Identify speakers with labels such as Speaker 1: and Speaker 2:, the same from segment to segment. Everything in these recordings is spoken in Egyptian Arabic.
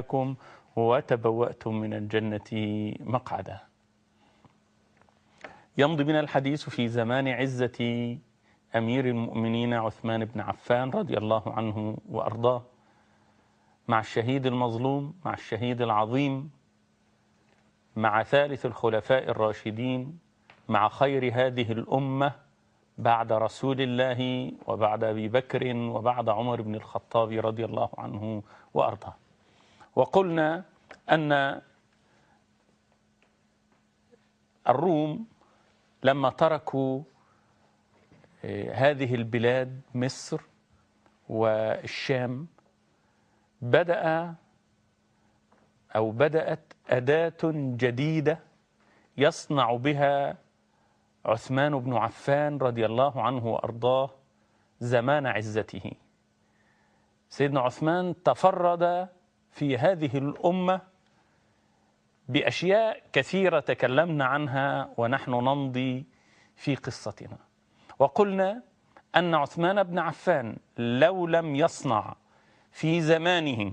Speaker 1: لكم وتبوأتم من الجنة مقعدا يمضي بنا الحديث في زمان عزة أمير المؤمنين عثمان بن عفان رضي الله عنه وأرضاه مع الشهيد المظلوم مع الشهيد العظيم مع ثالث الخلفاء الراشدين مع خير هذه الأمة بعد رسول الله وبعد أبي بكر وبعد عمر بن الخطاب رضي الله عنه وأرضاه وقلنا أن الروم لما تركوا هذه البلاد مصر والشام بدأ أو بدأت أداة جديدة يصنع بها عثمان بن عفان رضي الله عنه وأرضاه زمان عزته سيدنا عثمان تفرد في هذه الأمة بأشياء كثيرة تكلمنا عنها ونحن نمضي في قصتنا وقلنا أن عثمان بن عفان لو لم يصنع في زمانه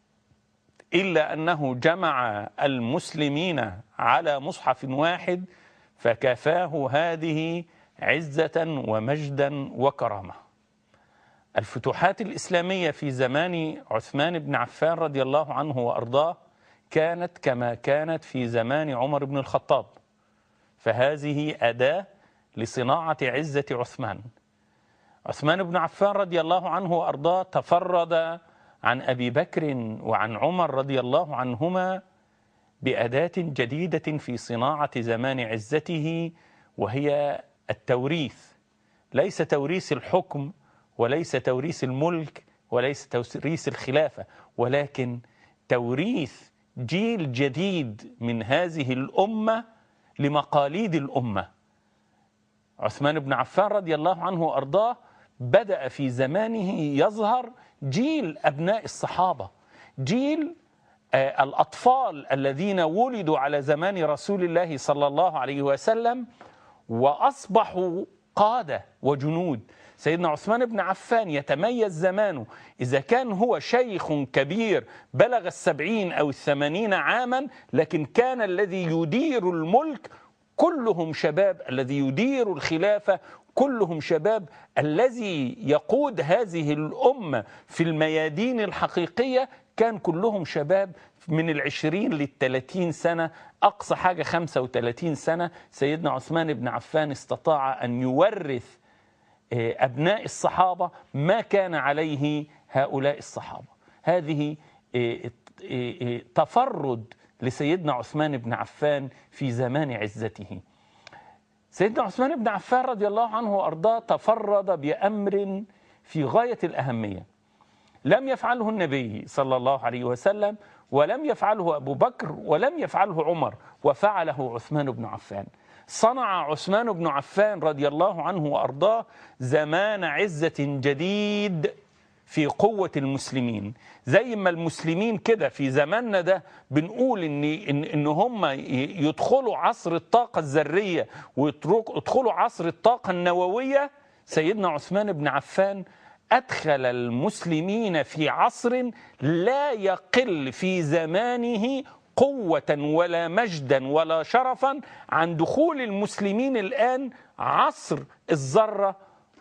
Speaker 1: إلا أنه جمع المسلمين على مصحف واحد فكفاه هذه عزة ومجدا وكرامة الفتوحات الإسلامية في زمان عثمان بن عفان رضي الله عنه وأرضاه كانت كما كانت في زمان عمر بن الخطاب فهذه أداة لصناعة عزة عثمان عثمان بن عفان رضي الله عنه وأرضاه تفرد عن أبي بكر وعن عمر رضي الله عنهما بأداة جديدة في صناعة زمان عزته وهي التوريث ليس توريث الحكم وليس توريث الملك وليس توريث الخلافة ولكن توريث جيل جديد من هذه الأمة لمقاليد الأمة عثمان بن عفان رضي الله عنه وأرضاه بدأ في زمانه يظهر جيل أبناء الصحابة جيل الأطفال الذين ولدوا على زمان رسول الله صلى الله عليه وسلم وأصبحوا قادة وجنود سيدنا عثمان بن عفان يتميز زمانه إذا كان هو شيخ كبير بلغ السبعين أو الثمانين عاما لكن كان الذي يدير الملك كلهم شباب الذي يدير الخلافة كلهم شباب الذي يقود هذه الأمة في الميادين الحقيقية كان كلهم شباب من العشرين للثلاثين سنة أقصى حاجة خمسة وثلاثين سنة سيدنا عثمان بن عفان استطاع أن يورث أبناء الصحابة ما كان عليه هؤلاء الصحابة هذه تفرد لسيدنا عثمان بن عفان في زمان عزته سيدنا عثمان بن عفان رضي الله عنه وأرضاه تفرد بأمر في غاية الأهمية لم يفعله النبي صلى الله عليه وسلم ولم يفعله أبو بكر ولم يفعله عمر وفعله عثمان بن عفان صنع عثمان بن عفان رضي الله عنه وأرضاه زمان عزة جديد في قوة المسلمين زي ما المسلمين كده في زماننا ده بنقول إن, إن, إن هم يدخلوا عصر الطاقة الذرية ويدخلوا عصر الطاقة النووية سيدنا عثمان بن عفان أدخل المسلمين في عصر لا يقل في زمانه قوة ولا مجدا ولا شرفا عن دخول المسلمين الآن عصر الذرة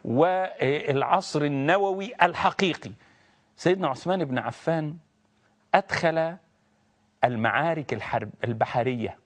Speaker 1: والعصر النووي الحقيقي سيدنا عثمان بن عفان أدخل المعارك الحرب البحرية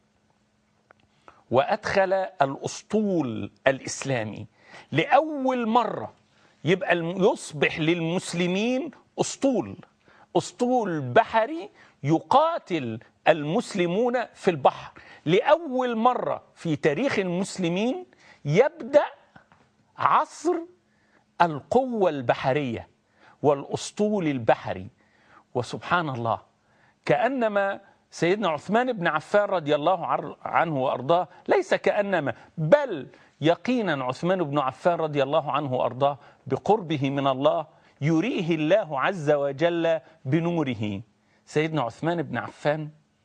Speaker 1: وأدخل الأسطول الإسلامي لأول مرة يبقى يصبح للمسلمين أسطول أسطول بحري يقاتل المسلمون في البحر لأول مرة في تاريخ المسلمين يبدأ عصر القوة البحرية والأسطول البحري وسبحان الله كأنما سيدنا عثمان بن عفان رضي الله عنه وأرضاه ليس كأنما بل يقينا عثمان بن عفان رضي الله عنه وأرضاه بقربه من الله يريه الله عز وجل بنوره سيدنا عثمان بن عفان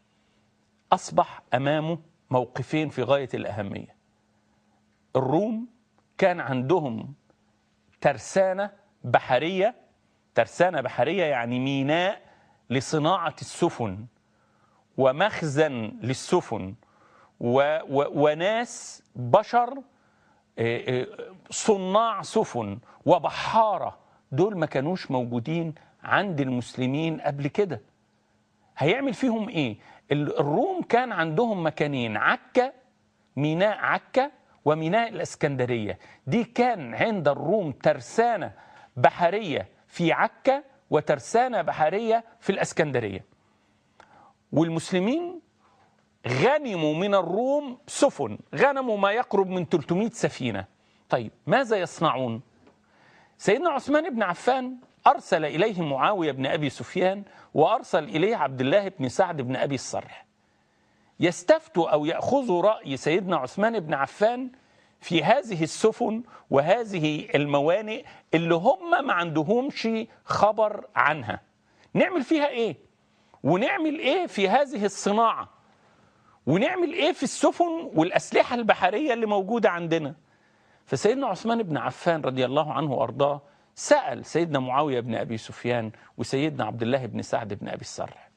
Speaker 1: أصبح أمامه موقفين في غاية الأهمية الروم كان عندهم ترسانة بحرية ترسانة بحرية يعني ميناء لصناعة السفن ومخزن للسفن و و وناس بشر آه، آه، صناع سفن وبحارة دول ما كانوش موجودين عند المسلمين قبل كده هيعمل فيهم ايه ال- الروم كان عندهم مكانين عكا ميناء عكا وميناء الاسكندريه دي كان عند الروم ترسانه بحريه في عكا وترسانه بحريه في الاسكندريه والمسلمين غنموا من الروم سفن غنموا ما يقرب من 300 سفينه طيب ماذا يصنعون سيدنا عثمان بن عفان أرسل إليه معاوية بن أبي سفيان وأرسل إليه عبد الله بن سعد بن أبي الصرح يستفتوا أو يأخذوا رأي سيدنا عثمان بن عفان في هذه السفن وهذه الموانئ اللي هم ما عندهمش خبر عنها نعمل فيها إيه ونعمل إيه في هذه الصناعة ونعمل إيه في السفن والأسلحة البحرية اللي موجودة عندنا فسيدنا عثمان بن عفان رضي الله عنه وارضاه سال سيدنا معاويه بن ابي سفيان وسيدنا عبد الله بن سعد بن ابي السرح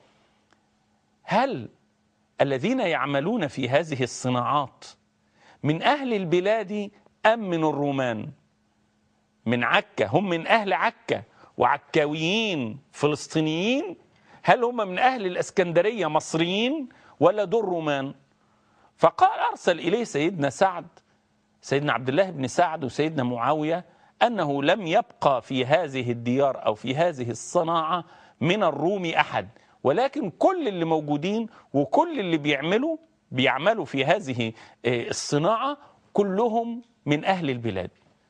Speaker 1: هل الذين يعملون في هذه الصناعات من اهل البلاد ام من الرومان من عكا هم من اهل عكا وعكاويين فلسطينيين هل هم من اهل الاسكندريه مصريين ولا دول رومان فقال ارسل اليه سيدنا سعد سيدنا عبد الله بن سعد وسيدنا معاوية أنه لم يبقى في هذه الديار أو في هذه الصناعة من الروم أحد ولكن كل اللي موجودين وكل اللي بيعملوا بيعملوا في هذه آه، الصناعة كلهم من أهل البلاد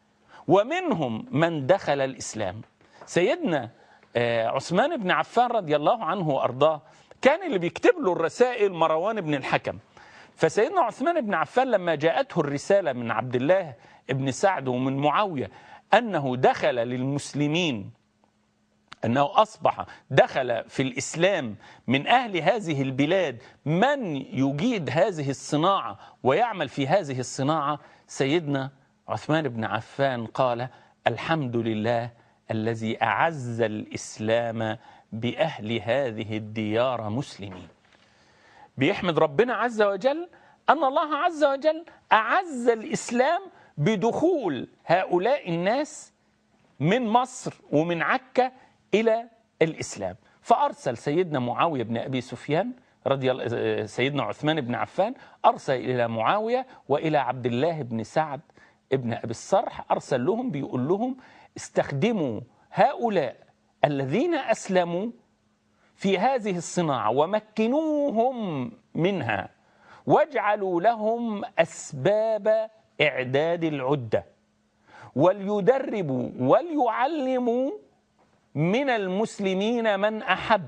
Speaker 1: ومنهم من دخل الإسلام سيدنا آه، عثمان بن عفان رضي الله عنه وأرضاه كان اللي بيكتب له الرسائل مروان بن الحكم فسيدنا عثمان بن عفان لما جاءته الرسالة من عبد الله بن سعد ومن معاوية أنه دخل للمسلمين أنه أصبح دخل في الإسلام من أهل هذه البلاد من يجيد هذه الصناعة ويعمل في هذه الصناعة سيدنا عثمان بن عفان قال الحمد لله الذي أعز الإسلام بأهل هذه الديار مسلمين بيحمد ربنا عز وجل أن الله عز وجل أعز الإسلام بدخول هؤلاء الناس من مصر ومن عكا إلى الإسلام فأرسل سيدنا معاوية بن أبي سفيان رضي الله سيدنا عثمان بن عفان أرسل إلى معاوية وإلى عبد الله بن سعد ابن أبي الصرح أرسل لهم بيقول لهم استخدموا هؤلاء الذين أسلموا في هذه الصناعة ومكنوهم منها واجعلوا لهم أسباب إعداد العدة وليدربوا وليعلموا من المسلمين من أحب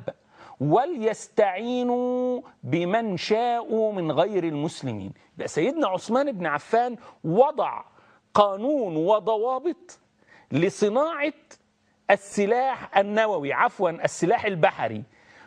Speaker 1: وليستعينوا بمن شاءوا من غير المسلمين يبقى سيدنا عثمان بن عفان وضع قانون وضوابط لصناعة السلاح النووي عفوا السلاح البحري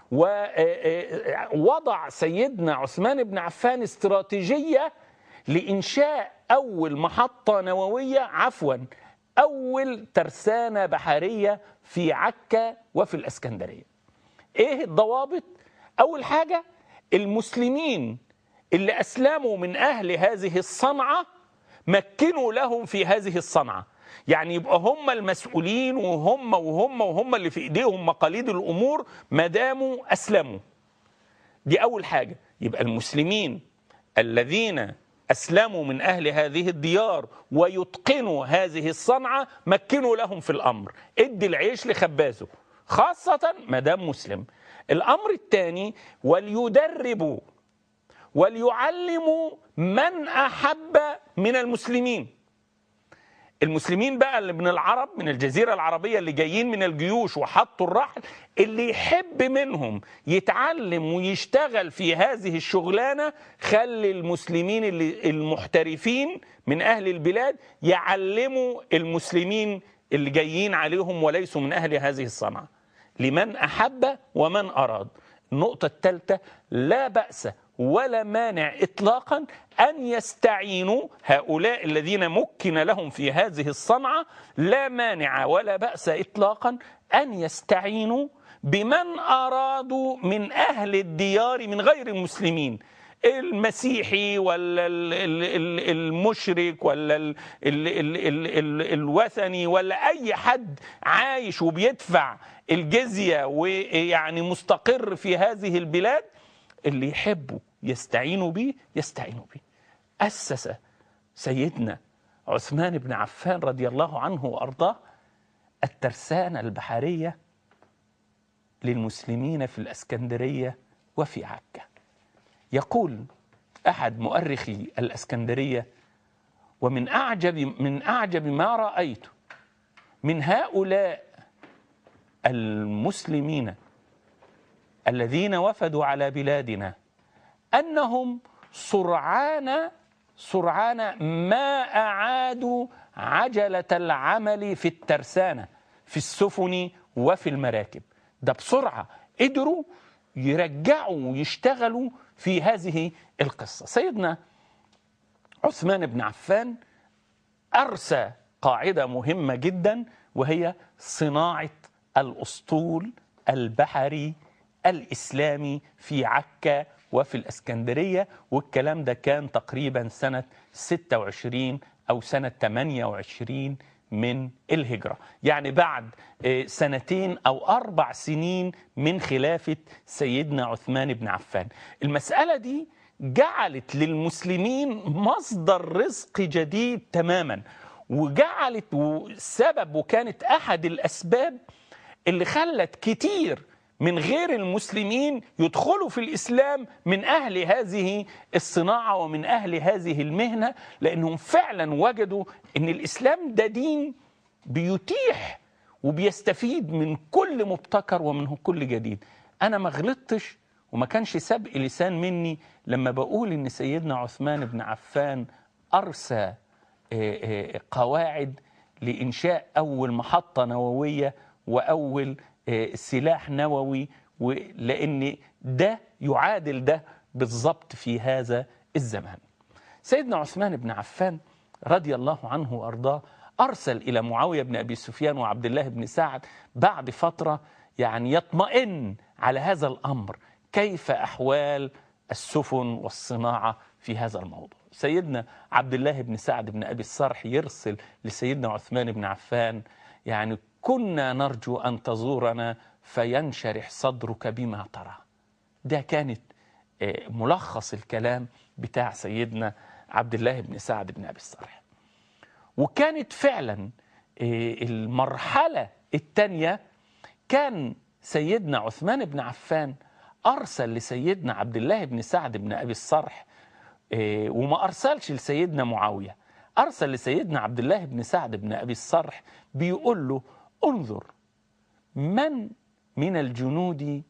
Speaker 1: ووضع سيدنا عثمان بن عفان استراتيجية لإنشاء أول محطة نووية عفوا أول ترسانة بحرية في عكا وفي الإسكندرية إيه الضوابط؟ أول حاجة المسلمين اللي أسلموا من أهل هذه الصنعة مكنوا لهم في هذه الصنعة يعني يبقى هم المسؤولين وهم وهم وهم اللي في ايديهم مقاليد الامور ما داموا اسلموا دي اول حاجه يبقى المسلمين الذين اسلموا من اهل هذه الديار ويتقنوا هذه الصنعه مكنوا لهم في الامر ادي العيش لخبازه خاصه ما دام مسلم الامر الثاني وليدربوا وليعلموا من احب من المسلمين المسلمين بقى اللي من العرب من الجزيرة العربية اللي جايين من الجيوش وحطوا الرحل اللي يحب منهم يتعلم ويشتغل في هذه الشغلانة خلي المسلمين اللي المحترفين من أهل البلاد يعلموا المسلمين اللي جايين عليهم وليسوا من أهل هذه الصنعة لمن أحب ومن أراد النقطة الثالثة لا بأس ولا مانع اطلاقا ان يستعينوا هؤلاء الذين مكن لهم في هذه الصنعه لا مانع ولا باس اطلاقا ان يستعينوا بمن أرادوا من أهل الديار من غير المسلمين المسيحي ولا المشرك ولا الوثني ولا أي حد عايش وبيدفع الجزية ويعني مستقر في هذه البلاد اللي يحبوا يستعينوا به يستعينوا به أسس سيدنا عثمان بن عفان رضي الله عنه وأرضاه الترسانة البحرية للمسلمين في الأسكندرية وفي عكا يقول أحد مؤرخي الأسكندرية ومن أعجب من أعجب ما رأيت من هؤلاء المسلمين الذين وفدوا على بلادنا أنهم سرعان سرعان ما أعادوا عجلة العمل في الترسانة في السفن وفي المراكب ده بسرعة قدروا يرجعوا ويشتغلوا في هذه القصة سيدنا عثمان بن عفان أرسى قاعدة مهمة جدا وهي صناعة الأسطول البحري الإسلامي في عكا وفي الإسكندرية والكلام ده كان تقريبا سنة 26 أو سنة 28 من الهجرة يعني بعد سنتين أو أربع سنين من خلافة سيدنا عثمان بن عفان المسألة دي جعلت للمسلمين مصدر رزق جديد تماما وجعلت سبب وكانت أحد الأسباب اللي خلت كتير من غير المسلمين يدخلوا في الإسلام من أهل هذه الصناعة ومن أهل هذه المهنة لأنهم فعلا وجدوا أن الإسلام ده دين بيتيح وبيستفيد من كل مبتكر ومن كل جديد أنا ما غلطتش وما كانش سبق لسان مني لما بقول أن سيدنا عثمان بن عفان أرسى قواعد لإنشاء أول محطة نووية وأول سلاح نووي لأن ده يعادل ده بالضبط في هذا الزمان سيدنا عثمان بن عفان رضي الله عنه وأرضاه أرسل إلى معاوية بن أبي سفيان وعبد الله بن سعد بعد فترة يعني يطمئن على هذا الأمر كيف أحوال السفن والصناعة في هذا الموضوع سيدنا عبد الله بن سعد بن أبي الصرح يرسل لسيدنا عثمان بن عفان يعني كنا نرجو أن تزورنا فينشرح صدرك بما ترى ده كانت ملخص الكلام بتاع سيدنا عبد الله بن سعد بن أبي الصرح وكانت فعلا المرحلة الثانية كان سيدنا عثمان بن عفان أرسل لسيدنا عبد الله بن سعد بن أبي الصرح وما أرسلش لسيدنا معاوية أرسل لسيدنا عبد الله بن سعد بن أبي الصرح بيقول له انظر من من الجنود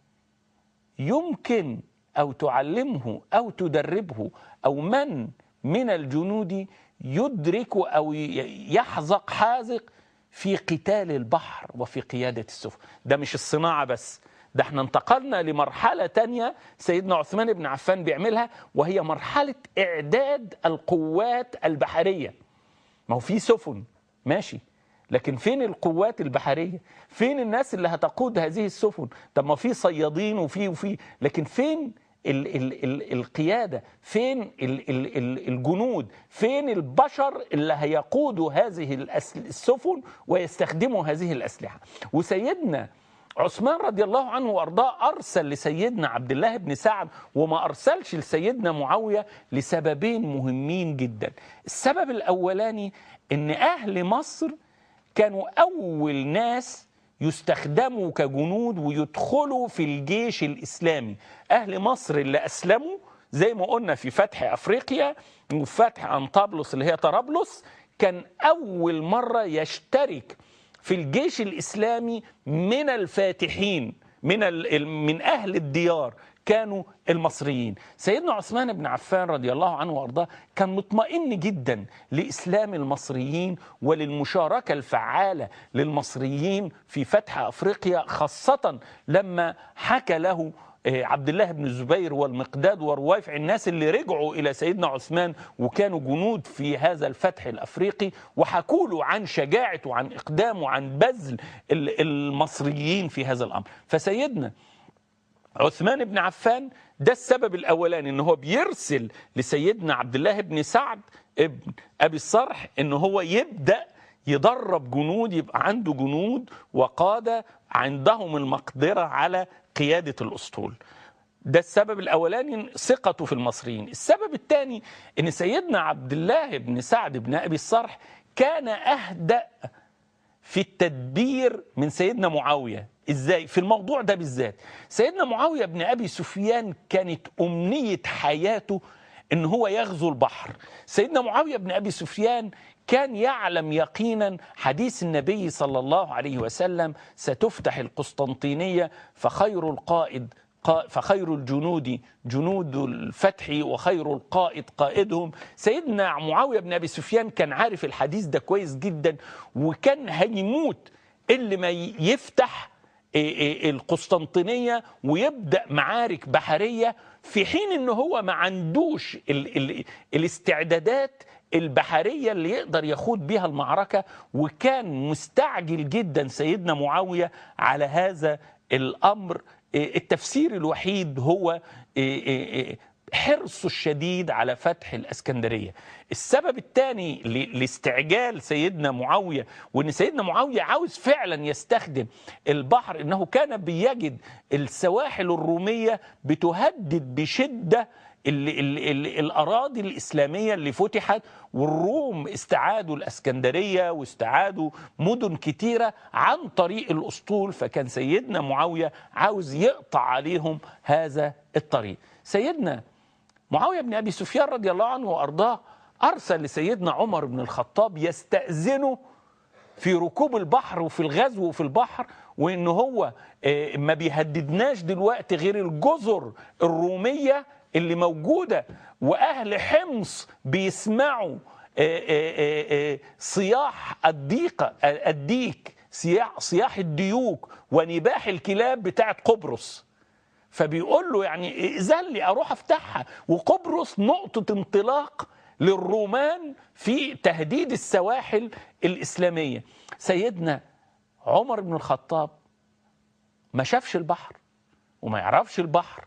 Speaker 1: يمكن أو تعلمه أو تدربه أو من من الجنود يدرك أو يحزق حازق في قتال البحر وفي قيادة السفن ده مش الصناعة بس ده احنا انتقلنا لمرحلة تانية سيدنا عثمان بن عفان بيعملها وهي مرحلة إعداد القوات البحرية ما هو في سفن ماشي لكن فين القوات البحرية فين الناس اللي هتقود هذه السفن طب ما في صيادين وفي وفي لكن فين ال ال ال القيادة فين ال ال ال الجنود فين البشر اللي هيقودوا هذه السفن ويستخدموا هذه الأسلحة وسيدنا عثمان رضي الله عنه وارضاه ارسل لسيدنا عبد الله بن سعد وما ارسلش لسيدنا معاويه لسببين مهمين جدا. السبب الاولاني ان اهل مصر كانوا اول ناس يستخدموا كجنود ويدخلوا في الجيش الاسلامي. اهل مصر اللي اسلموا زي ما قلنا في فتح افريقيا وفتح انطابلس اللي هي طرابلس كان اول مره يشترك في الجيش الإسلامي من الفاتحين من, من أهل الديار كانوا المصريين سيدنا عثمان بن عفان رضي الله عنه وارضاه كان مطمئن جدا لاسلام المصريين وللمشاركه الفعاله للمصريين في فتح افريقيا خاصه لما حكى له آه، عبد الله بن الزبير والمقداد ورويفع الناس اللي رجعوا إلى سيدنا عثمان وكانوا جنود في هذا الفتح الأفريقي وحكوا له عن شجاعة وعن إقدام وعن بذل ال- المصريين في هذا الأمر فسيدنا عثمان بن عفان ده السبب الاولاني ان هو بيرسل لسيدنا عبد الله بن سعد ابن ابي الصرح ان هو يبدا يدرب جنود يبقى عنده جنود وقاده عندهم المقدره على قياده الاسطول ده السبب الاولاني ثقته في المصريين السبب الثاني ان سيدنا عبد الله بن سعد بن ابي الصرح كان اهدأ في التدبير من سيدنا معاوية ازاي في الموضوع ده بالذات سيدنا معاوية بن أبي سفيان كانت أمنية حياته ان هو يغزو البحر سيدنا معاوية بن أبي سفيان كان يعلم يقينا حديث النبي صلى الله عليه وسلم ستفتح القسطنطينية فخير القائد قا- فخير الجنود جنود الفتح وخير القائد قائدهم سيدنا معاوية بن أبي سفيان كان عارف الحديث ده كويس جدا وكان هيموت اللي ما ي- يفتح إيه إيه القسطنطينية ويبدأ معارك بحرية في حين ان هو ما عندوش ال ال الاستعدادات البحرية اللي يقدر يخوض بها المعركة وكان مستعجل جدا سيدنا معاوية على هذا الأمر إيه التفسير الوحيد هو إيه إيه إيه حرصه الشديد على فتح الاسكندريه. السبب الثاني ل- لاستعجال سيدنا معاويه وان سيدنا معاويه عاوز فعلا يستخدم البحر انه كان بيجد السواحل الروميه بتهدد بشده ال ال ال الاراضي الاسلاميه اللي فتحت والروم استعادوا الاسكندريه واستعادوا مدن كتيره عن طريق الاسطول فكان سيدنا معاويه عاوز يقطع عليهم هذا الطريق. سيدنا معاويه بن ابي سفيان رضي الله عنه وارضاه ارسل لسيدنا عمر بن الخطاب يستاذنه في ركوب البحر وفي الغزو وفي البحر وان هو آه، ما بيهددناش دلوقتي غير الجزر الروميه اللي موجوده واهل حمص بيسمعوا آه، آه، آه، آه، صياح الديقه آه، الديك صياح صياح الديوك ونباح الكلاب بتاعت قبرص فبيقول له يعني ائذن لي اروح افتحها وقبرص نقطه انطلاق للرومان في تهديد السواحل الاسلاميه سيدنا عمر بن الخطاب ما شافش البحر وما يعرفش البحر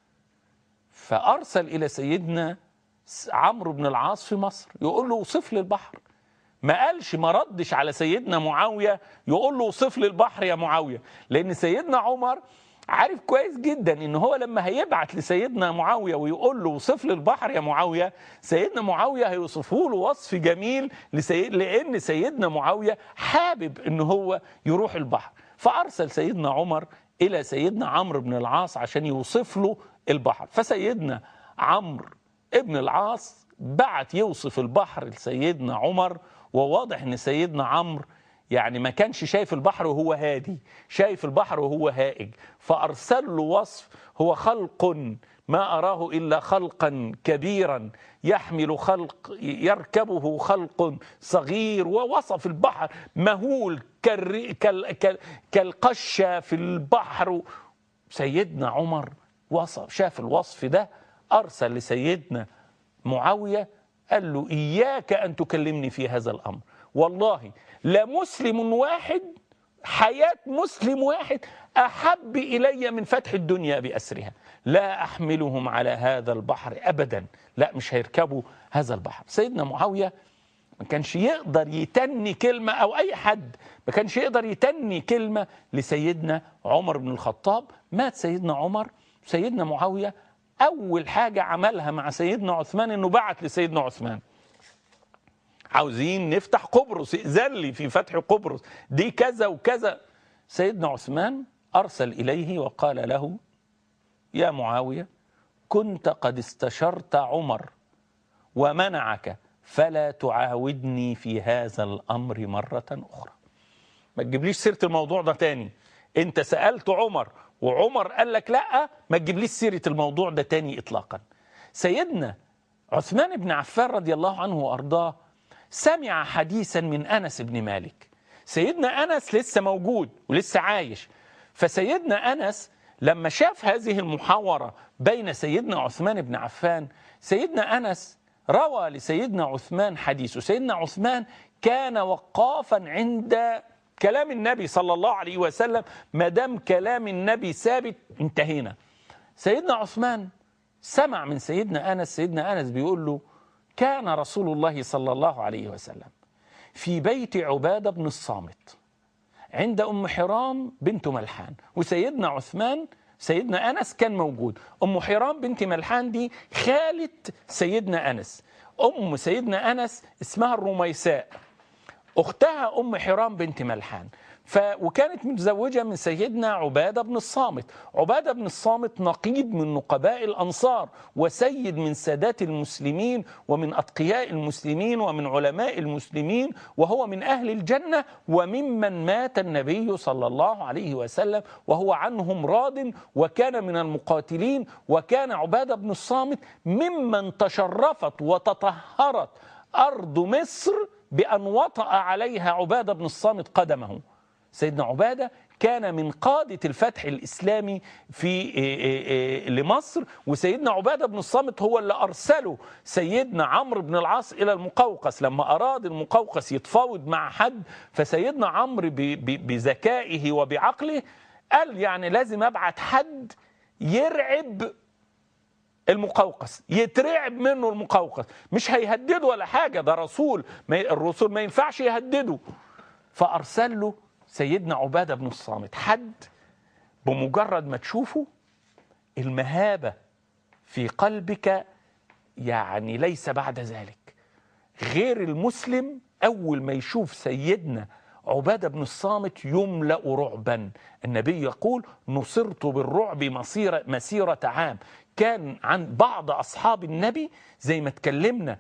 Speaker 1: فارسل الى سيدنا عمرو بن العاص في مصر يقول له اوصف لي البحر ما قالش ما ردش على سيدنا معاويه يقول له اوصف لي البحر يا معاويه لان سيدنا عمر عارف كويس جدا ان هو لما هيبعت لسيدنا معاويه ويقول له وصف لي البحر يا معاويه سيدنا معاويه هيوصفه له وصف جميل لسيد لان سيدنا معاويه حابب ان هو يروح البحر فارسل سيدنا عمر الى سيدنا عمرو بن العاص عشان يوصف له البحر فسيدنا عمرو ابن العاص بعت يوصف البحر لسيدنا عمر وواضح ان سيدنا عمرو يعني ما كانش شايف البحر وهو هادي شايف البحر وهو هائج فأرسل له وصف هو خلق ما أراه إلا خلقا كبيرا يحمل خلق يركبه خلق صغير ووصف البحر مهول كالر- كال كال كالقشة في البحر سيدنا عمر وصف شاف الوصف ده أرسل لسيدنا معاوية قال له إياك أن تكلمني في هذا الأمر والله لمسلم واحد حياة مسلم واحد أحب إلي من فتح الدنيا بأسرها لا أحملهم على هذا البحر أبدا لا مش هيركبوا هذا البحر سيدنا معاوية ما كانش يقدر يتني كلمة أو أي حد ما كانش يقدر يتني كلمة لسيدنا عمر بن الخطاب مات سيدنا عمر سيدنا معاوية أول حاجة عملها مع سيدنا عثمان إنه بعت لسيدنا عثمان عاوزين نفتح قبرص ائذن لي في فتح قبرص دي كذا وكذا سيدنا عثمان أرسل إليه وقال له يا معاوية كنت قد استشرت عمر ومنعك فلا تعاودني في هذا الأمر مرة أخرى ما تجيبليش سيرة الموضوع ده تاني انت سألت عمر وعمر قال لك لا ما تجيبليش سيرة الموضوع ده تاني إطلاقا سيدنا عثمان بن عفان رضي الله عنه وأرضاه سمع حديثا من أنس بن مالك سيدنا أنس لسه موجود ولسه عايش فسيدنا أنس لما شاف هذه المحاورة بين سيدنا عثمان بن عفان سيدنا أنس روى لسيدنا عثمان حديثه سيدنا عثمان كان وقافا عند كلام النبي صلى الله عليه وسلم ما دام كلام النبي ثابت انتهينا سيدنا عثمان سمع من سيدنا أنس سيدنا أنس بيقول له كان رسول الله صلى الله عليه وسلم في بيت عبادة بن الصامت عند أم حرام بنت ملحان وسيدنا عثمان سيدنا أنس كان موجود أم حرام بنت ملحان دي خالة سيدنا أنس أم سيدنا أنس اسمها الرميساء أختها أم حرام بنت ملحان ف... وكانت متزوجة من سيدنا عبادة بن الصامت عبادة بن الصامت نقيب من نقباء الأنصار وسيد من سادات المسلمين ومن أتقياء المسلمين ومن علماء المسلمين وهو من أهل الجنة وممن مات النبي صلى الله عليه وسلم وهو عنهم راض وكان من المقاتلين وكان عبادة بن الصامت ممن تشرفت وتطهرت أرض مصر بأن وطأ عليها عبادة بن الصامت قدمه سيدنا عبادة كان من قادة الفتح الإسلامي في لمصر وسيدنا عبادة بن الصامت هو اللي أرسله سيدنا عمرو بن العاص إلى المقوقس لما أراد المقوقس يتفاوض مع حد فسيدنا عمرو بذكائه وبعقله قال يعني لازم أبعت حد يرعب المقوقس يترعب منه المقوقس مش هيهدده ولا حاجة ده رسول الرسول ما ينفعش يهدده فأرسل له سيدنا عبادة بن الصامت حد بمجرد ما تشوفه المهابة في قلبك يعني ليس بعد ذلك غير المسلم أول ما يشوف سيدنا عبادة بن الصامت يملأ رعبا النبي يقول نصرت بالرعب مسيرة, مسيرة عام كان عن بعض أصحاب النبي زي ما اتكلمنا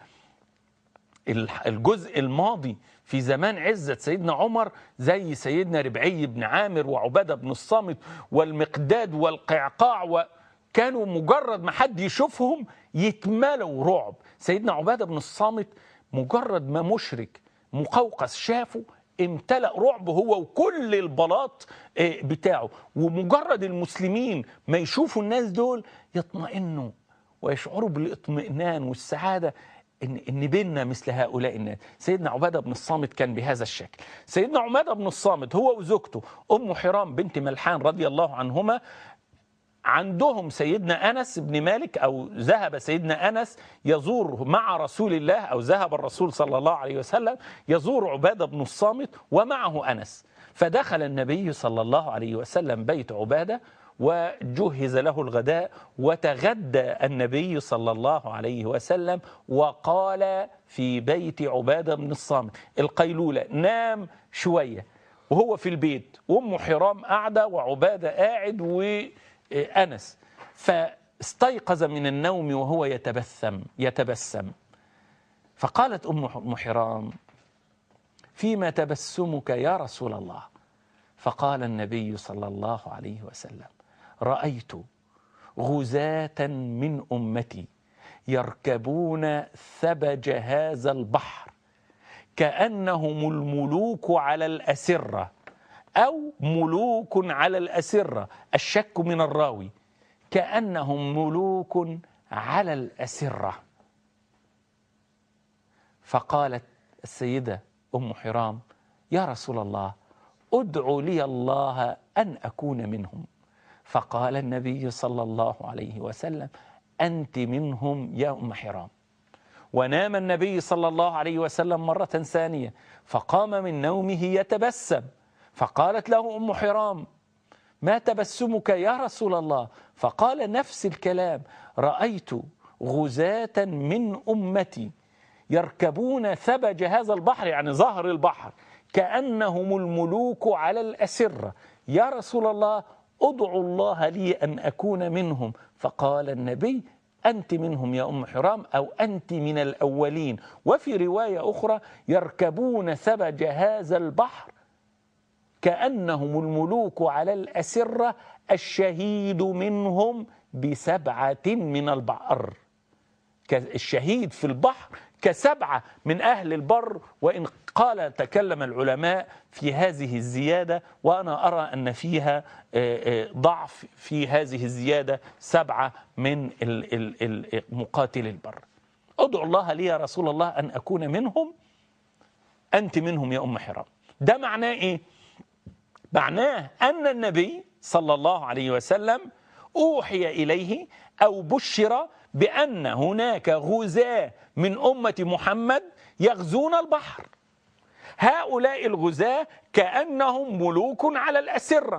Speaker 1: الجزء الماضي في زمان عزة سيدنا عمر زي سيدنا ربعي بن عامر وعبادة بن الصامت والمقداد والقعقاع وكانوا مجرد ما حد يشوفهم يتملوا رعب سيدنا عبادة بن الصامت مجرد ما مشرك مقوقس شافه امتلأ رعب هو وكل البلاط بتاعه ومجرد المسلمين ما يشوفوا الناس دول يطمئنوا ويشعروا بالاطمئنان والسعادة إن, إن بيننا مثل هؤلاء الناس سيدنا عبادة بن الصامت كان بهذا الشكل سيدنا عبادة بن الصامت هو وزوجته أم حرام بنت ملحان رضي الله عنهما عندهم سيدنا أنس بن مالك أو ذهب سيدنا أنس يزور مع رسول الله أو ذهب الرسول صلى الله عليه وسلم يزور عبادة بن الصامت ومعه أنس فدخل النبي صلى الله عليه وسلم بيت عبادة وجهز له الغداء وتغدى النبي صلى الله عليه وسلم وقال في بيت عبادة بن الصامت القيلولة نام شوية وهو في البيت وأم حرام قاعدة وعبادة قاعد وأنس فاستيقظ من النوم وهو يتبسم يتبسم فقالت أم حرام فيما تبسمك يا رسول الله فقال النبي صلى الله عليه وسلم رأيت غزاة من أمتي يركبون ثبج هذا البحر كأنهم الملوك على الأسرة أو ملوك على الأسرة الشك من الراوي كأنهم ملوك على الأسرة فقالت السيدة أم حرام يا رسول الله ادعو لي الله أن أكون منهم فقال النبي صلى الله عليه وسلم أنت منهم يا أم حرام ونام النبي صلى الله عليه وسلم مرة ثانية فقام من نومه يتبسم فقالت له أم حرام ما تبسمك يا رسول الله فقال نفس الكلام رأيت غزاة من أمتي يركبون ثبج هذا البحر يعني ظهر البحر كأنهم الملوك على الأسرة يا رسول الله ادعوا الله لي أن أكون منهم فقال النبي أنت منهم يا أم حرام أو أنت من الأولين وفي رواية أخرى يركبون ثبج هذا البحر كأنهم الملوك على الأسرة الشهيد منهم بسبعة من البحر الشهيد في البحر كسبعة من أهل البر وإن قال تكلم العلماء في هذه الزيادة وأنا أرى أن فيها ضعف في هذه الزيادة سبعة من مقاتل البر ادعو الله لي يا رسول الله أن أكون منهم أنت منهم يا أم حرام ده معناه إيه؟ معناه أن النبي صلى الله عليه وسلم أوحي إليه أو بشر بأن هناك غزاة من أمة محمد يغزون البحر هؤلاء الغزاة كأنهم ملوك على الأسرة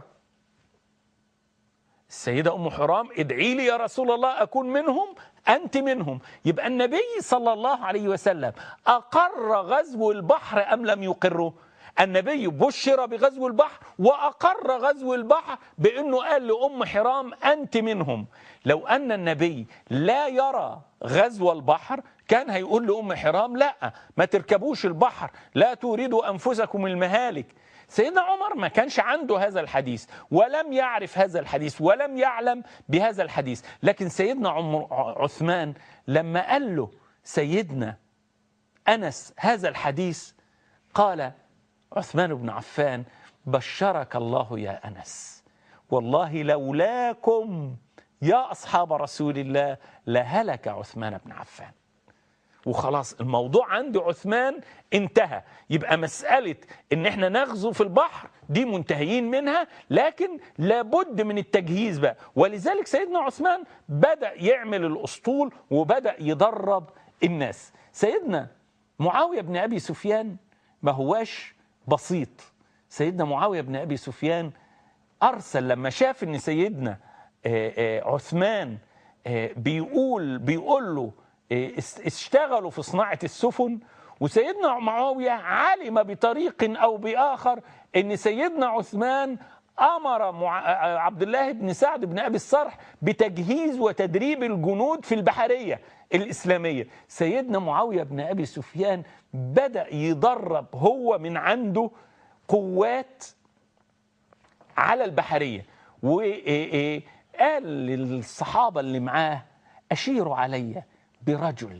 Speaker 1: السيدة أم حرام ادعي لي يا رسول الله أكون منهم أنت منهم يبقى النبي صلى الله عليه وسلم أقر غزو البحر أم لم يقره النبي بشر بغزو البحر وأقر غزو البحر بأنه قال لأم حرام أنت منهم لو أن النبي لا يرى غزو البحر كان هيقول لأم حرام لا ما تركبوش البحر لا توردوا أنفسكم المهالك سيدنا عمر ما كانش عنده هذا الحديث ولم يعرف هذا الحديث ولم يعلم بهذا الحديث لكن سيدنا عمر عثمان لما قال له سيدنا أنس هذا الحديث قال عثمان بن عفان بشرك الله يا أنس والله لولاكم يا أصحاب رسول الله لهلك عثمان بن عفان وخلاص الموضوع عند عثمان انتهى يبقى مسألة ان احنا نغزو في البحر دي منتهيين منها لكن لابد من التجهيز بقى ولذلك سيدنا عثمان بدأ يعمل الأسطول وبدأ يدرب الناس سيدنا معاوية بن أبي سفيان ما هواش بسيط سيدنا معاوية بن أبي سفيان أرسل لما شاف ان سيدنا عثمان بيقول بيقول له اشتغلوا في صناعة السفن وسيدنا معاوية علم بطريق أو بآخر أن سيدنا عثمان أمر مع... عبد الله بن سعد بن أبي الصرح بتجهيز وتدريب الجنود في البحرية الإسلامية سيدنا معاوية بن أبي سفيان بدأ يدرب هو من عنده قوات على البحرية وقال للصحابة اللي معاه أشيروا عليّ برجل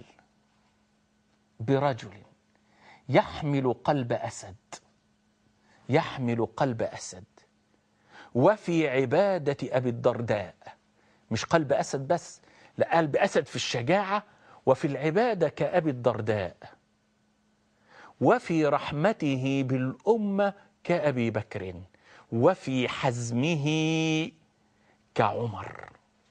Speaker 1: برجل يحمل قلب اسد يحمل قلب اسد وفي عباده ابي الدرداء مش قلب اسد بس لا قلب اسد في الشجاعه وفي العباده كابي الدرداء وفي رحمته بالامه كابي بكر وفي حزمه كعمر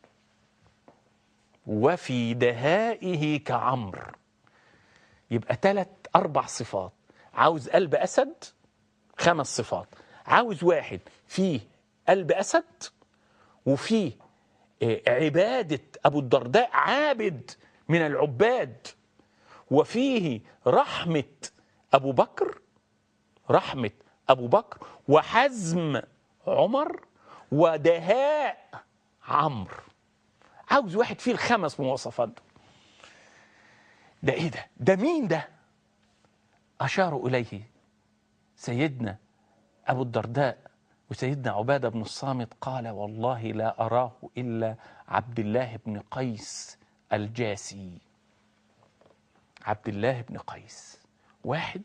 Speaker 1: وفي دهائه كعمر يبقى ثلاث أربع صفات عاوز قلب أسد خمس صفات عاوز واحد فيه قلب أسد وفيه عبادة أبو الدرداء عابد من العباد وفيه رحمة أبو بكر رحمة أبو بكر وحزم عمر ودهاء عمرو عاوز واحد فيه الخمس مواصفات ده. ده ايه ده ده مين ده اشاروا اليه سيدنا ابو الدرداء وسيدنا عباده بن الصامت قال والله لا اراه الا عبد الله بن قيس الجاسي عبد الله بن قيس واحد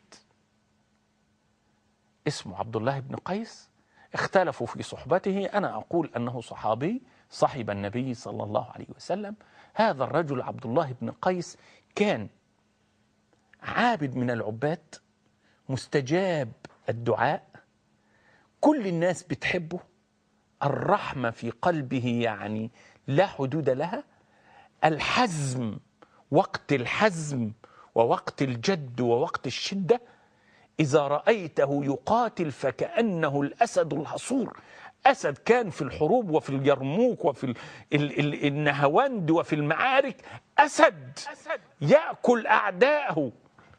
Speaker 1: اسمه عبد الله بن قيس اختلفوا في صحبته انا اقول انه صحابي صاحب النبي صلى الله عليه وسلم هذا الرجل عبد الله بن قيس كان عابد من العباد مستجاب الدعاء كل الناس بتحبه الرحمة في قلبه يعني لا حدود لها الحزم وقت الحزم ووقت الجد ووقت الشدة إذا رأيته يقاتل فكأنه الأسد الحصور أسد كان في الحروب وفي اليرموك وفي ال ال ال النهواند وفي المعارك أسد, أسد يأكل أعداءه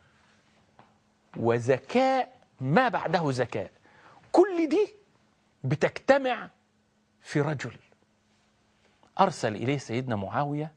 Speaker 1: وذكاء ما بعده ذكاء كل دي بتجتمع في رجل أرسل إليه سيدنا معاوية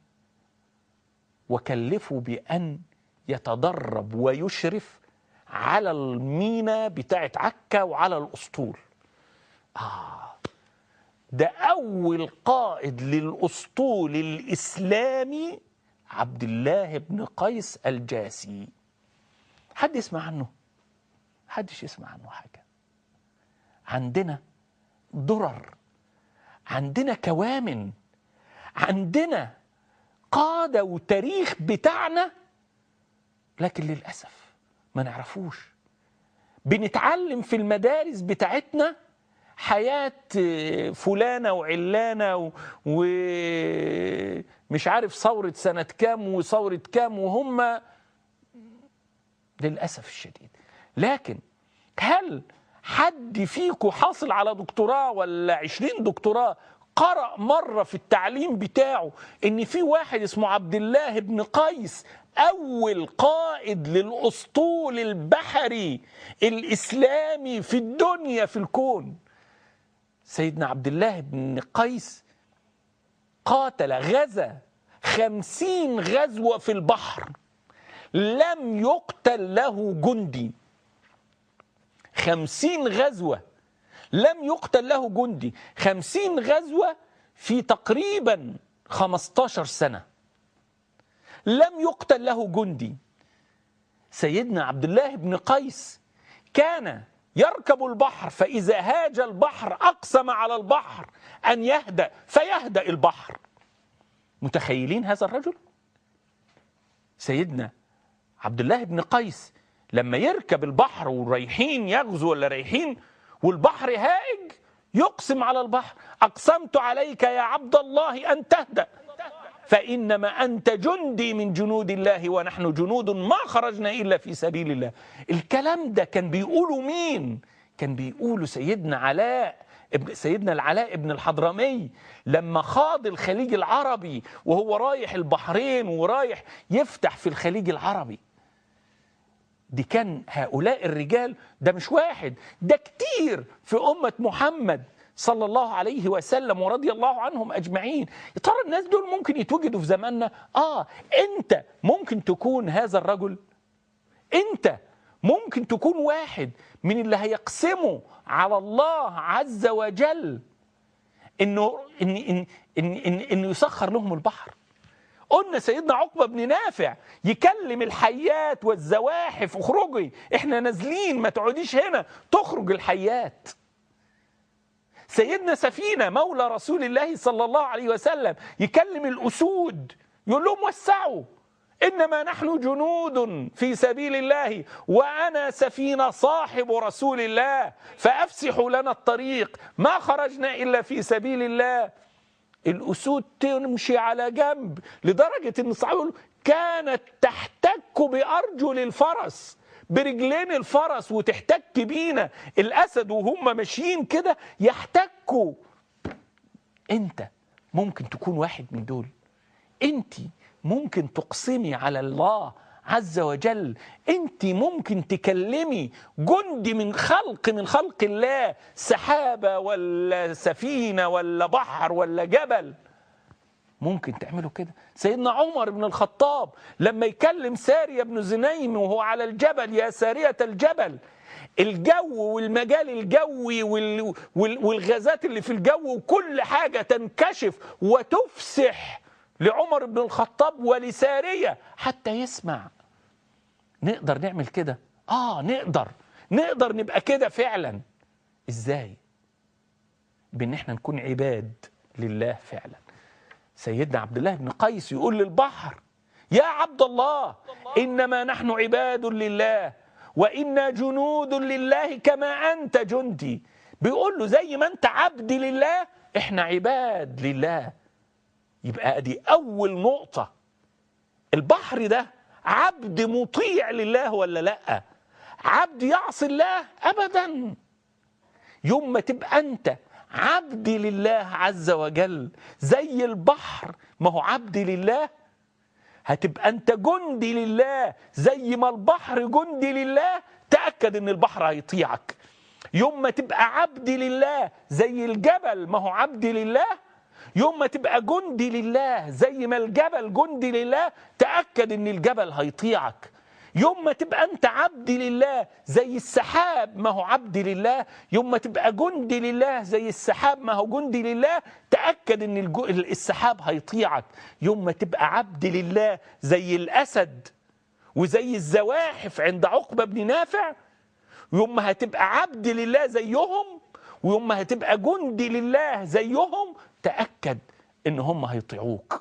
Speaker 1: وكلفه بأن يتدرب ويشرف على المينا بتاعت عكا وعلى الأسطول آه ده أول قائد للأسطول الإسلامي عبد الله بن قيس الجاسي حد يسمع عنه حدش يسمع عنه حاجة عندنا درر عندنا كوامن عندنا قادة وتاريخ بتاعنا لكن للأسف ما نعرفوش بنتعلم في المدارس بتاعتنا حياة فلانة وعلانة ومش عارف ثورة سنة كام وثورة كام وهم للأسف الشديد لكن هل حد فيكم حاصل على دكتوراه ولا عشرين دكتوراه قرأ مرة في التعليم بتاعه إن في واحد اسمه عبد الله بن قيس أول قائد للأسطول البحري الإسلامي في الدنيا في الكون سيدنا عبد الله بن قيس قاتل غزا خمسين غزوة في البحر لم يقتل له جندي خمسين غزوة لم يقتل له جندي خمسين غزوة في تقريبا خمستاشر سنة لم يقتل له جندي سيدنا عبد الله بن قيس كان يركب البحر فإذا هاج البحر أقسم على البحر أن يهدأ فيهدأ البحر متخيلين هذا الرجل سيدنا عبد الله بن قيس لما يركب البحر ورايحين يغزو ولا رايحين والبحر هائج يقسم على البحر أقسمت عليك يا عبد الله أن تهدأ فإنما أنت جندي من جنود الله ونحن جنود ما خرجنا إلا في سبيل الله الكلام ده كان بيقوله مين كان بيقوله سيدنا علاء ابن سيدنا العلاء ابن الحضرمي لما خاض الخليج العربي وهو رايح البحرين ورايح يفتح في الخليج العربي دي كان هؤلاء الرجال ده مش واحد ده كتير في أمة محمد صلى الله عليه وسلم ورضي الله عنهم أجمعين يا ترى الناس دول ممكن يتوجدوا في زماننا آه أنت ممكن تكون هذا الرجل أنت ممكن تكون واحد من اللي هيقسموا على الله عز وجل انه إن إن إن إن إنه يسخر لهم البحر قلنا سيدنا عقبة بن نافع يكلم الحيات والزواحف اخرجي احنا نازلين ما تقعديش هنا تخرج الحيات سيدنا سفينة مولى رسول الله صلى الله عليه وسلم يكلم الأسود يقول لهم وسعوا إنما نحن جنود في سبيل الله وأنا سفينة صاحب رسول الله فأفسحوا لنا الطريق ما خرجنا إلا في سبيل الله الأسود تمشي على جنب لدرجة أن الصحابة كانت تحتك بأرجل الفرس برجلين الفرس وتحتك بينا الأسد وهم ماشيين كده يحتكوا أنت ممكن تكون واحد من دول أنت ممكن تقسمي على الله عز وجل انت ممكن تكلمي جندي من خلق من خلق الله سحابه ولا سفينه ولا بحر ولا جبل ممكن تعملوا كده سيدنا عمر بن الخطاب لما يكلم سارية بن زنيم وهو على الجبل يا سارية الجبل الجو والمجال الجوي وال... وال... والغازات اللي في الجو وكل حاجة تنكشف وتفسح لعمر بن الخطاب ولسارية حتى يسمع نقدر نعمل كده اه نقدر نقدر نبقى كده فعلا ازاي بان احنا نكون عباد لله فعلا سيدنا عبد الله بن قيس يقول للبحر يا عبد الله انما نحن عباد لله وانا جنود لله كما انت جندي بيقول له زي ما انت عبد لله احنا عباد لله يبقى دي اول نقطه البحر ده عبد مطيع لله ولا لا عبد يعصي الله ابدا يوم ما تبقى انت عبد لله عز وجل زي البحر ما هو عبد لله هتبقى انت جندي لله زي ما البحر جندي لله تاكد ان البحر هيطيعك يوم ما تبقى عبد لله زي الجبل ما هو عبد لله يوم ما تبقى جندي لله زي ما الجبل جندي لله تأكد ان الجبل هيطيعك يوم ما تبقى انت عبد لله زي السحاب ما هو عبد لله يوم ما تبقى جندي لله زي السحاب ما هو جندي لله تأكد ان الجو- السحاب هيطيعك يوم ما تبقى عبد لله زي الأسد وزي الزواحف عند عقبة بن نافع يوم ما هتبقى عبد لله زيهم ويوم ما هتبقى جندي لله زيهم تأكد ان هم هيطيعوك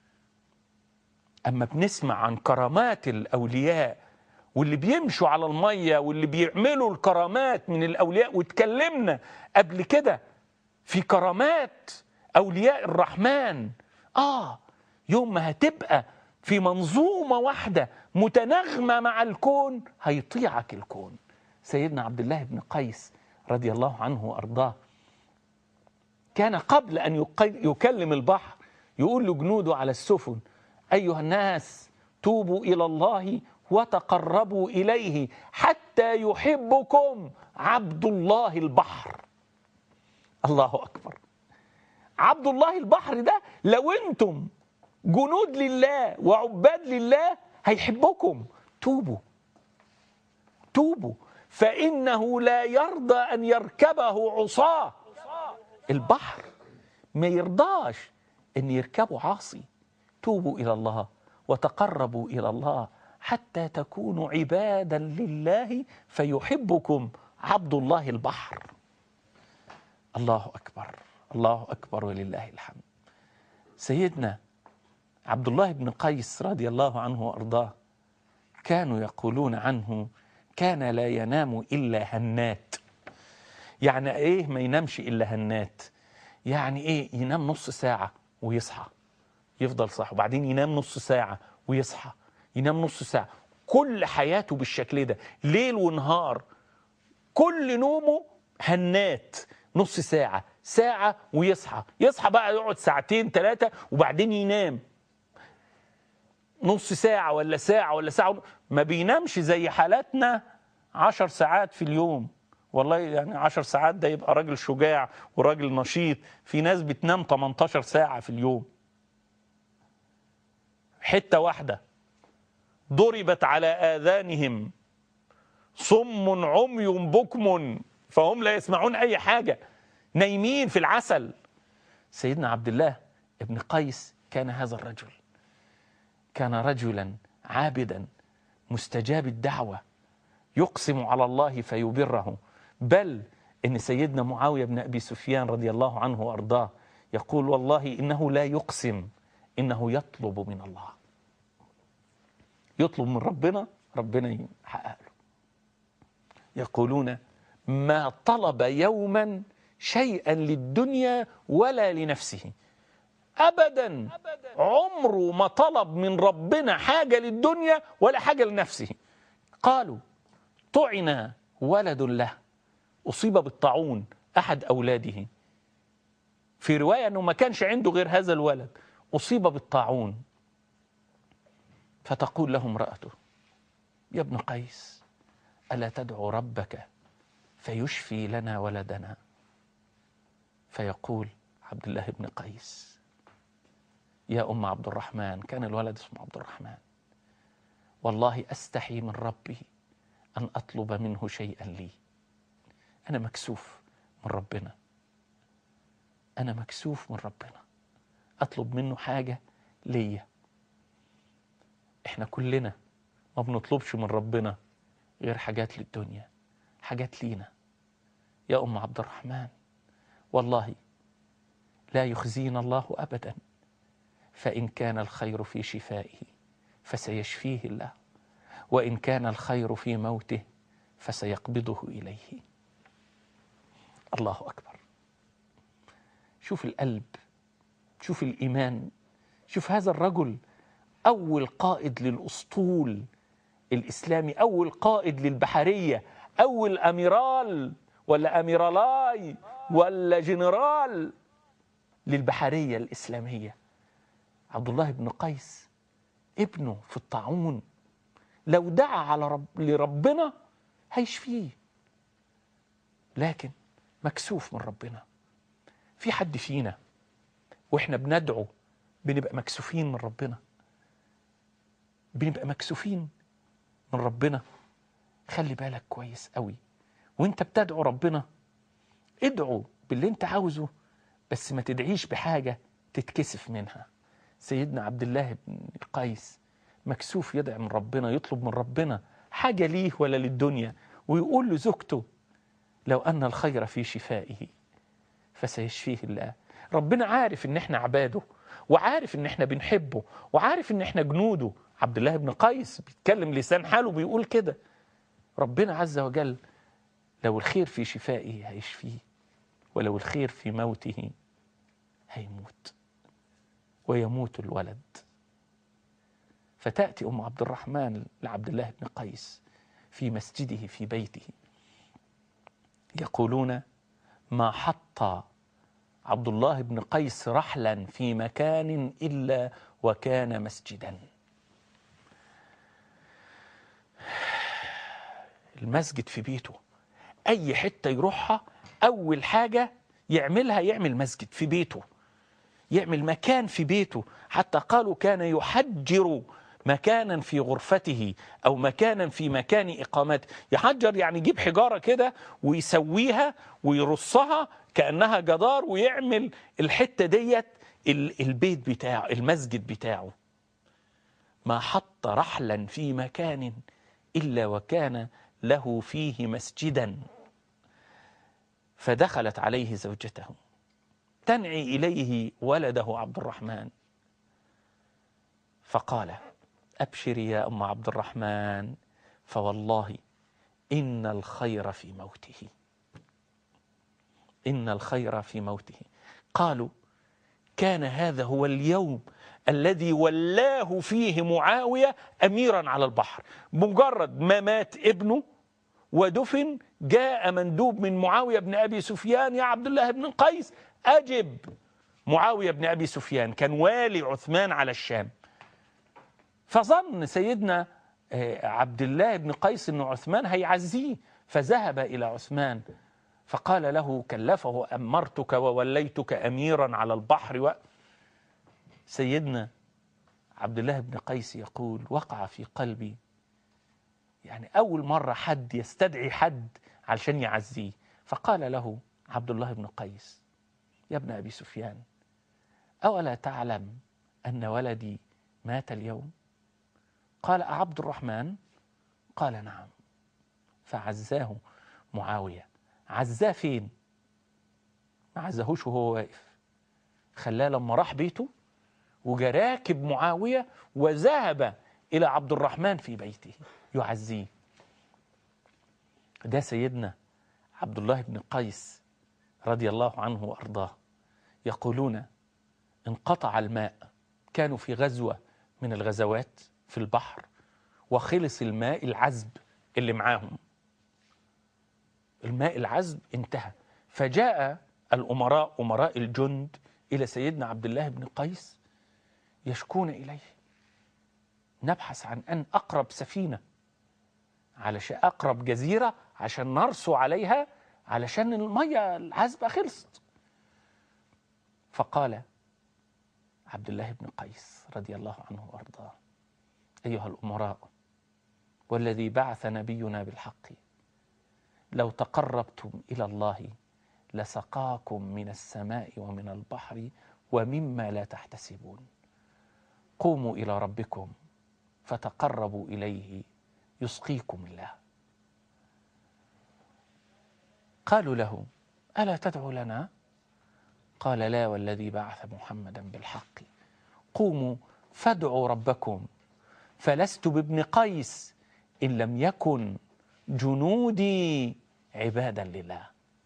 Speaker 1: اما بنسمع عن كرامات الاولياء واللي بيمشوا على الميه واللي بيعملوا الكرامات من الاولياء واتكلمنا قبل كده في كرامات اولياء الرحمن اه يوم ما هتبقى في منظومه واحده متناغمه مع الكون هيطيعك الكون سيدنا عبد الله بن قيس رضي الله عنه وارضاه كان قبل أن يق- يكلم البحر يقول لجنوده على السفن أيها الناس توبوا إلى الله وتقربوا إليه حتى يحبكم عبد الله البحر الله أكبر عبد الله البحر ده لو أنتم جنود لله وعباد لله هيحبكم توبوا توبوا فإنه لا يرضى أن يركبه عصاه البحر ما يرضاش ان يركبوا عاصي توبوا الى الله وتقربوا الى الله حتى تكونوا عبادا لله فيحبكم عبد الله البحر الله اكبر الله اكبر ولله الحمد سيدنا عبد الله بن قيس رضي الله عنه وارضاه كانوا يقولون عنه كان لا ينام الا هنات يعني ايه ما ينامش الا هنات يعني ايه ينام نص ساعة ويصحى يفضل صح وبعدين ينام نص ساعة ويصحى ينام نص ساعة كل حياته بالشكل ده ليل ونهار كل نومه هنات نص ساعة ساعة ويصحى يصحى بقى يقعد ساعتين ثلاثة وبعدين ينام نص ساعة ولا ساعة ولا ساعة ون- ما بينامش زي حالاتنا عشر ساعات في اليوم والله يعني عشر ساعات ده يبقى راجل شجاع وراجل نشيط في ناس بتنام 18 ساعة في اليوم حتة واحدة ضربت على آذانهم صم عمي بكم فهم لا يسمعون أي حاجة نايمين في العسل سيدنا عبد الله ابن قيس كان هذا الرجل كان رجلا عابدا مستجاب الدعوة يقسم على الله فيبره بل إن سيدنا معاوية بن أبي سفيان رضي الله عنه وأرضاه يقول والله إنه لا يقسم إنه يطلب من الله يطلب من ربنا ربنا يحقق له يقولون ما طلب يوما شيئا للدنيا ولا لنفسه ابدا عمره ما طلب من ربنا حاجه للدنيا ولا حاجه لنفسه قالوا طعن ولد له اصيب بالطاعون احد اولاده في روايه انه ما كانش عنده غير هذا الولد اصيب بالطاعون فتقول له امراته يا ابن قيس الا تدعو ربك فيشفي لنا ولدنا فيقول عبد الله بن قيس يا ام عبد الرحمن كان الولد اسمه عبد الرحمن والله استحي من ربي ان اطلب منه شيئا لي انا مكسوف من ربنا انا مكسوف من ربنا اطلب منه حاجه ليا احنا كلنا ما بنطلبش من ربنا غير حاجات للدنيا حاجات لينا يا ام عبد الرحمن والله لا يخزينا الله ابدا فان كان الخير في شفائه فسيشفيه الله وان كان الخير في موته فسيقبضه اليه الله اكبر شوف القلب شوف الايمان شوف هذا الرجل اول قائد للاسطول الاسلامي اول قائد للبحريه اول اميرال ولا اميرالاي ولا جنرال للبحريه الاسلاميه عبد الله بن قيس ابنه في الطاعون لو دعا على رب لربنا هيشفيه لكن مكسوف من ربنا في حد فينا واحنا بندعو بنبقى مكسوفين من ربنا بنبقى مكسوفين من ربنا خلي بالك كويس قوي وانت بتدعو ربنا ادعو باللي انت عاوزه بس ما تدعيش بحاجة تتكسف منها سيدنا عبد الله بن قيس مكسوف يدعي من ربنا يطلب من ربنا حاجة ليه ولا للدنيا ويقول لزوجته لو أن الخير في شفائه فسيشفيه الله ربنا عارف ان احنا عباده وعارف ان احنا بنحبه وعارف ان احنا جنوده عبد الله بن قيس بيتكلم لسان حاله بيقول كده ربنا عز وجل لو الخير في شفائه هيشفيه ولو الخير في موته هيموت ويموت الولد فتأتي أم عبد الرحمن لعبد الله بن قيس في مسجده في بيته يقولون ما حط عبد الله بن قيس رحلا في مكان إلا وكان مسجدا المسجد في بيته أي حتة يروحها أول حاجة يعملها يعمل مسجد في بيته يعمل مكان في بيته حتى قالوا كان يحجر مكانا في غرفته أو مكانا في مكان إقامته يحجر يعني يجيب حجارة كده ويسويها ويرصها كأنها جدار ويعمل الحتة ديت البيت بتاعه المسجد بتاعه ما حط رحلا في مكان إلا وكان له فيه مسجدا فدخلت عليه زوجته تنعي إليه ولده عبد الرحمن فقال أبشري يا أم عبد الرحمن فوالله إن الخير في موته إن الخير في موته قالوا كان هذا هو اليوم الذي ولاه فيه معاوية أميرا على البحر مجرد ما مات ابنه ودفن جاء مندوب من معاوية بن أبي سفيان يا عبد الله بن قيس أجب معاوية بن أبي سفيان كان والي عثمان على الشام فظن سيدنا عبد الله بن قيس أن عثمان هيعزيه فذهب إلى عثمان فقال له كلفه أمرتك ووليتك أميرا على البحر و... سيدنا عبد الله بن قيس يقول وقع في قلبي يعني أول مرة حد يستدعي حد علشان يعزيه فقال له عبد الله بن قيس يا ابن أبي سفيان أولا تعلم أن ولدي مات اليوم قال أعبد الرحمن قال نعم فعزاه معاوية عزاه فين ما عزهوش وهو واقف خلاه لما راح بيته وجا راكب معاوية وذهب إلى عبد الرحمن في بيته يعزيه ده سيدنا عبد الله بن قيس رضي الله عنه وأرضاه يقولون انقطع الماء كانوا في غزوة من الغزوات في البحر وخلص الماء العذب اللي معاهم الماء العذب انتهى فجاء الأمراء أمراء الجند إلى سيدنا عبد الله بن قيس يشكون إليه نبحث عن أن أقرب سفينة علشان أقرب جزيرة عشان نرسو عليها علشان المية العذبة خلصت فقال عبد الله بن قيس رضي الله عنه وأرضاه أيها الأمراء والذي بعث نبينا بالحق لو تقربتم إلى الله لسقاكم من السماء ومن البحر ومما لا تحتسبون قوموا إلى ربكم فتقربوا إليه يسقيكم الله قالوا له ألا تدعو لنا قال لا والذي بعث محمدا بالحق قوموا فادعوا ربكم فلست بابن قيس إن لم يكن جنودي عبادا لله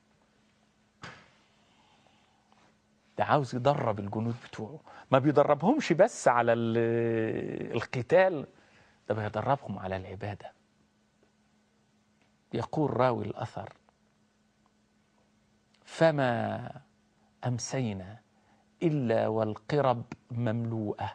Speaker 1: ده عاوز يدرب الجنود بتوعه ما بيدربهمش بس على القتال ده بيدربهم على العبادة يقول راوي الأثر فما أمسينا إلا والقرب مملوءة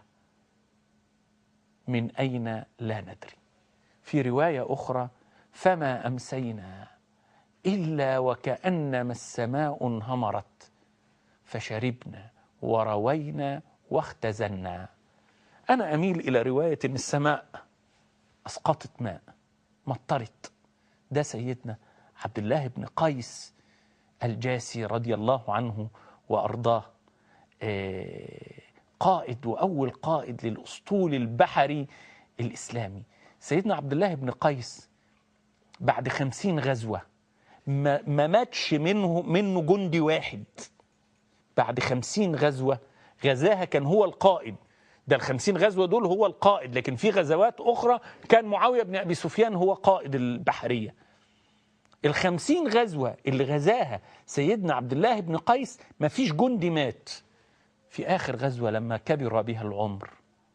Speaker 1: من أين لا ندري في رواية أخرى فما أمسينا إلا وكأنما السماء انهمرت فشربنا وروينا واختزلنا أنا أميل إلى رواية أن السماء أسقطت ماء مطرت ده سيدنا عبد الله بن قيس الجاسي رضي الله عنه وأرضاه آه، قائد وأول قائد للأسطول البحري الإسلامي سيدنا عبد الله بن قيس بعد خمسين غزوة ما, ما ماتش منه منه جندي واحد بعد خمسين غزوة غزاها كان هو القائد ده الخمسين غزوة دول هو القائد لكن في غزوات أخرى كان معاوية بن أبي سفيان هو قائد البحرية الخمسين غزوة اللي غزاها سيدنا عبد الله بن قيس ما فيش جندي مات في آخر غزوة لما كبر بها العمر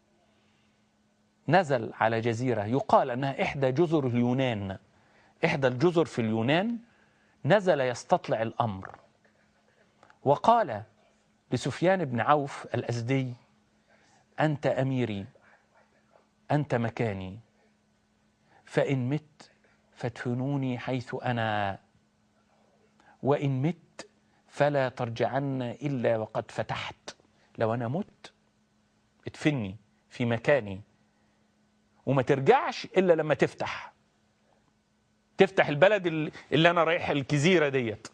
Speaker 1: نزل على جزيرة يقال أنها إحدى جزر اليونان إحدى الجزر في اليونان نزل يستطلع الأمر وقال لسفيان بن عوف الأزدي أنت أميري أنت مكاني فإن مت فادفنوني حيث أنا وإن مت فلا ترجعن إلا وقد فتحت لو أنا مت ادفني في مكاني وما ترجعش إلا لما تفتح تفتح البلد اللي أنا رايح الجزيرة ديت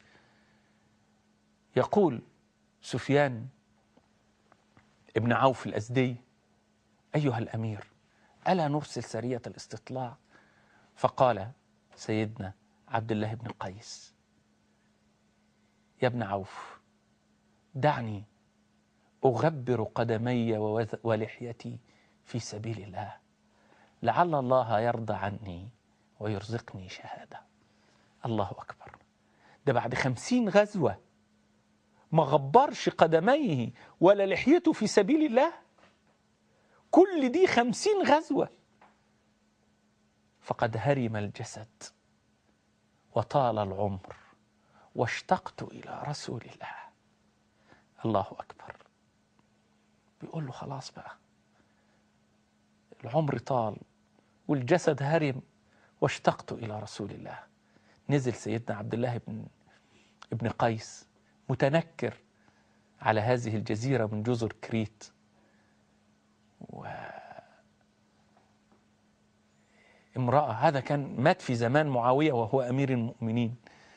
Speaker 1: يقول سفيان ابن عوف الأزدي أيها الأمير ألا نرسل سرية الاستطلاع فقال سيدنا عبد الله بن قيس يا ابن عوف دعني أغبر قدمي ولحيتي في سبيل الله لعل الله يرضى عني ويرزقني شهادة الله أكبر ده بعد خمسين غزوة ما غبرش قدميه ولا لحيته في سبيل الله كل دي خمسين غزوة فقد هرم الجسد وطال العمر واشتقت إلى رسول الله الله أكبر بيقول له خلاص بقى العمر طال والجسد هرم واشتقت إلى رسول الله نزل سيدنا عبد الله بن ابن قيس متنكر على هذه الجزيرة من جزر كريت و امرأة هذا كان مات في زمان معاوية وهو أمير المؤمنين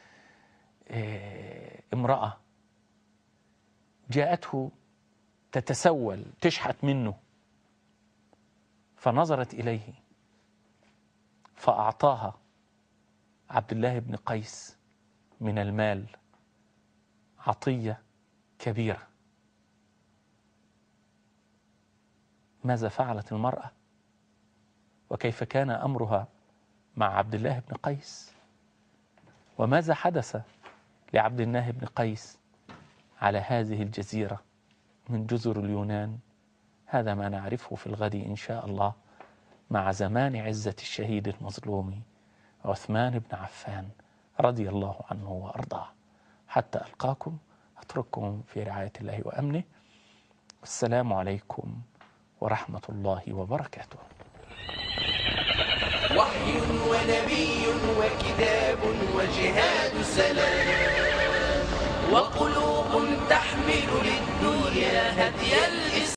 Speaker 1: امرأة جاءته تتسول تشحت منه فنظرت إليه فأعطاها عبد الله بن قيس من المال عطية كبيرة ماذا فعلت المرأة وكيف كان أمرها مع عبد الله بن قيس وماذا حدث لعبد الله بن قيس على هذه الجزيرة من جزر اليونان هذا ما نعرفه في الغد إن شاء الله مع زمان عزة الشهيد المظلوم عثمان بن عفان رضي الله عنه وأرضاه حتى ألقاكم أترككم في رعاية الله وأمنه والسلام عليكم ورحمة الله وبركاته
Speaker 2: وحي ونبي وكتاب وجهاد سلام وقلوب تحمل للدنيا هدي الإسلام